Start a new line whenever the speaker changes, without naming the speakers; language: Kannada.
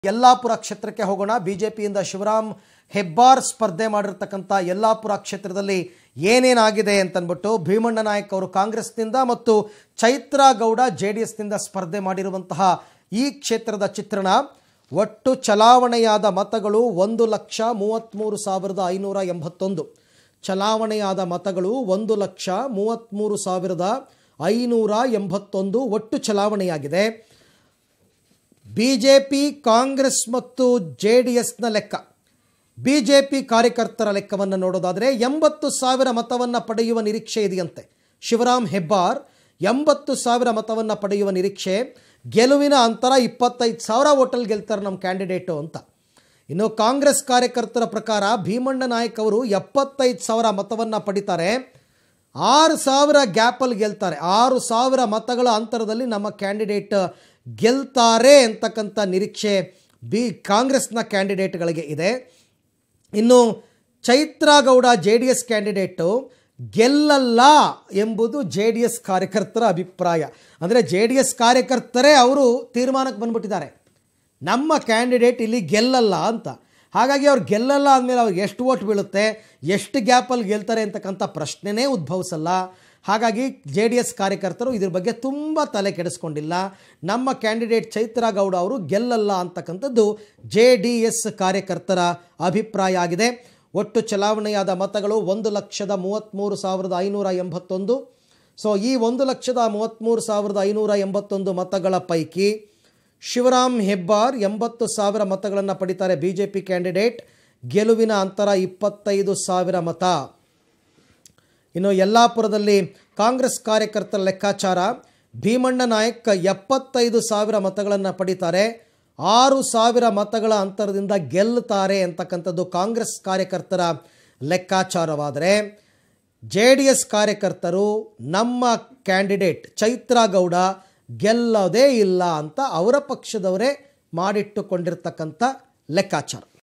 ಯಲ್ಲಾಪುರ ಕ್ಷೇತ್ರಕ್ಕೆ ಹೋಗೋಣ ಬಿಜೆಪಿಯಿಂದ ಶಿವರಾಮ್ ಹೆಬ್ಬಾರ್ ಸ್ಪರ್ಧೆ ಮಾಡಿರ್ತಕ್ಕಂಥ ಯಲ್ಲಾಪುರ ಕ್ಷೇತ್ರದಲ್ಲಿ ಏನೇನಾಗಿದೆ ಅಂತನ್ಬಿಟ್ಟು ಭೀಮಣ್ಣ ನಾಯಕ್ ಅವರು ಕಾಂಗ್ರೆಸ್ನಿಂದ ಮತ್ತು ಚೈತ್ರಾ ಗೌಡ ಜೆ ಡಿ ಎಸ್ನಿಂದ ಸ್ಪರ್ಧೆ ಮಾಡಿರುವಂತಹ ಈ ಕ್ಷೇತ್ರದ ಚಿತ್ರಣ ಒಟ್ಟು ಚಲಾವಣೆಯಾದ ಮತಗಳು ಒಂದು ಲಕ್ಷ ಮೂವತ್ತ್ಮೂರು ಸಾವಿರದ ಐನೂರ ಎಂಬತ್ತೊಂದು ಚಲಾವಣೆಯಾದ ಮತಗಳು ಒಂದು ಲಕ್ಷ ಮೂವತ್ತ್ಮೂರು ಸಾವಿರದ ಐನೂರ ಎಂಬತ್ತೊಂದು ಒಟ್ಟು ಚಲಾವಣೆಯಾಗಿದೆ ಬಿ ಜೆ ಪಿ ಕಾಂಗ್ರೆಸ್ ಮತ್ತು ಜೆ ಡಿ ಎಸ್ನ ಲೆಕ್ಕ ಬಿ ಜೆ ಪಿ ಕಾರ್ಯಕರ್ತರ ಲೆಕ್ಕವನ್ನು ನೋಡೋದಾದರೆ ಎಂಬತ್ತು ಸಾವಿರ ಮತವನ್ನು ಪಡೆಯುವ ನಿರೀಕ್ಷೆ ಇದೆಯಂತೆ ಶಿವರಾಮ್ ಹೆಬ್ಬಾರ್ ಎಂಬತ್ತು ಸಾವಿರ ಮತವನ್ನು ಪಡೆಯುವ ನಿರೀಕ್ಷೆ ಗೆಲುವಿನ ಅಂತರ ಇಪ್ಪತ್ತೈದು ಸಾವಿರ ಓಟಲ್ಲಿ ಗೆಲ್ತಾರೆ ನಮ್ಮ ಕ್ಯಾಂಡಿಡೇಟು ಅಂತ ಇನ್ನು ಕಾಂಗ್ರೆಸ್ ಕಾರ್ಯಕರ್ತರ ಪ್ರಕಾರ ಭೀಮಣ್ಣ ನಾಯಕ್ ಅವರು ಎಪ್ಪತ್ತೈದು ಸಾವಿರ ಮತವನ್ನು ಪಡಿತಾರೆ ಆರು ಸಾವಿರ ಗ್ಯಾಪಲ್ಲಿ ಗೆಲ್ತಾರೆ ಆರು ಸಾವಿರ ಮತಗಳ ಅಂತರದಲ್ಲಿ ನಮ್ಮ ಕ್ಯಾಂಡಿಡೇಟ್ ಗೆಲ್ತಾರೆ ಅಂತಕ್ಕಂಥ ನಿರೀಕ್ಷೆ ಬಿ ಕಾಂಗ್ರೆಸ್ನ ಕ್ಯಾಂಡಿಡೇಟ್ಗಳಿಗೆ ಇದೆ ಇನ್ನು Chaitra Gowda J D S candidate ಗೆಲ್ಲಲ್ಲ ಎಂಬುದು ಜೆ ಡಿ ಎಸ್ ಕಾರ್ಯಕರ್ತರ ಅಭಿಪ್ರಾಯ ಅಂದರೆ ಜೆ ಡಿ ಎಸ್ ಕಾರ್ಯಕರ್ತರೇ ಅವರು ತೀರ್ಮಾನಕ್ಕೆ ಬಂದ್ಬಿಟ್ಟಿದ್ದಾರೆ ನಮ್ಮ ಕ್ಯಾಂಡಿಡೇಟ್ ಇಲ್ಲಿ ಗೆಲ್ಲಲ್ಲ ಅಂತ ಹಾಗಾಗಿ ಅವ್ರು ಗೆಲ್ಲಲ್ಲ ಅಂದಮೇಲೆ ಅವ್ರಿಗೆ ಎಷ್ಟು ಓಟ್ ಬೀಳುತ್ತೆ ಎಷ್ಟು ಗ್ಯಾಪಲ್ಲಿ ಗೆಲ್ತಾರೆ ಅಂತಕ್ಕಂಥ ಪ್ರಶ್ನೆನೇ ಉದ್ಭವಿಸಲ್ಲ ಹಾಗಾಗಿ ಜೆ ಡಿ ಎಸ್ ಕಾರ್ಯಕರ್ತರು ಇದ್ರ ಬಗ್ಗೆ ತುಂಬ ತಲೆ ಕೆಡಿಸ್ಕೊಂಡಿಲ್ಲ ನಮ್ಮ ಕ್ಯಾಂಡಿಡೇಟ್ ಚೈತ್ರಾ ಗೌಡ ಅವರು ಗೆಲ್ಲಲ್ಲ ಅಂತಕ್ಕಂಥದ್ದು ಜೆ ಡಿ ಎಸ್ ಕಾರ್ಯಕರ್ತರ ಅಭಿಪ್ರಾಯ ಆಗಿದೆ ಒಟ್ಟು ಚಲಾವಣೆಯಾದ ಮತಗಳು ಒಂದು ಲಕ್ಷದ ಮೂವತ್ತ್ಮೂರು ಸಾವಿರದ ಐನೂರ ಎಂಬತ್ತೊಂದು ಸೊ ಈ ಒಂದು ಲಕ್ಷದ ಮೂವತ್ತ್ಮೂರು ಸಾವಿರದ ಐನೂರ ಎಂಬತ್ತೊಂದು ಮತಗಳ ಪೈಕಿ ಶಿವರಾಮ್ ಹೆಬ್ಬಾರ್ ಎಂಬತ್ತು ಸಾವಿರ ಮತಗಳನ್ನು ಪಡಿತಾರೆ ಬಿ ಜೆ ಪಿ ಕ್ಯಾಂಡಿಡೇಟ್ ಗೆಲುವಿನ ಅಂತರ ಇಪ್ಪತ್ತೈದು ಸಾವಿರ ಮತ ಇನ್ನು ಯಲ್ಲಾಪುರದಲ್ಲಿ ಕಾಂಗ್ರೆಸ್ ಕಾರ್ಯಕರ್ತರ ಲೆಕ್ಕಾಚಾರ ಭೀಮಣ್ಣ ನಾಯಕ್ ಎಪ್ಪತ್ತೈದು ಸಾವಿರ ಮತಗಳನ್ನು ಪಡಿತಾರೆ ಆರು ಸಾವಿರ ಮತಗಳ ಅಂತರದಿಂದ ಗೆಲ್ಲುತ್ತಾರೆ ಅಂತಕ್ಕಂಥದ್ದು ಕಾಂಗ್ರೆಸ್ ಕಾರ್ಯಕರ್ತರ ಲೆಕ್ಕಾಚಾರವಾದರೆ ಜೆ ಡಿ ಎಸ್ ಕಾರ್ಯಕರ್ತರು ನಮ್ಮ ಕ್ಯಾಂಡಿಡೇಟ್ ಚೈತ್ರಾ ಗೌಡ ಗೆಲ್ಲೋದೇ ಇಲ್ಲ ಅಂತ ಅವರ ಪಕ್ಷದವರೇ ಮಾಡಿಟ್ಟುಕೊಂಡಿರ್ತಕ್ಕಂಥ ಲೆಕ್ಕಾಚಾರ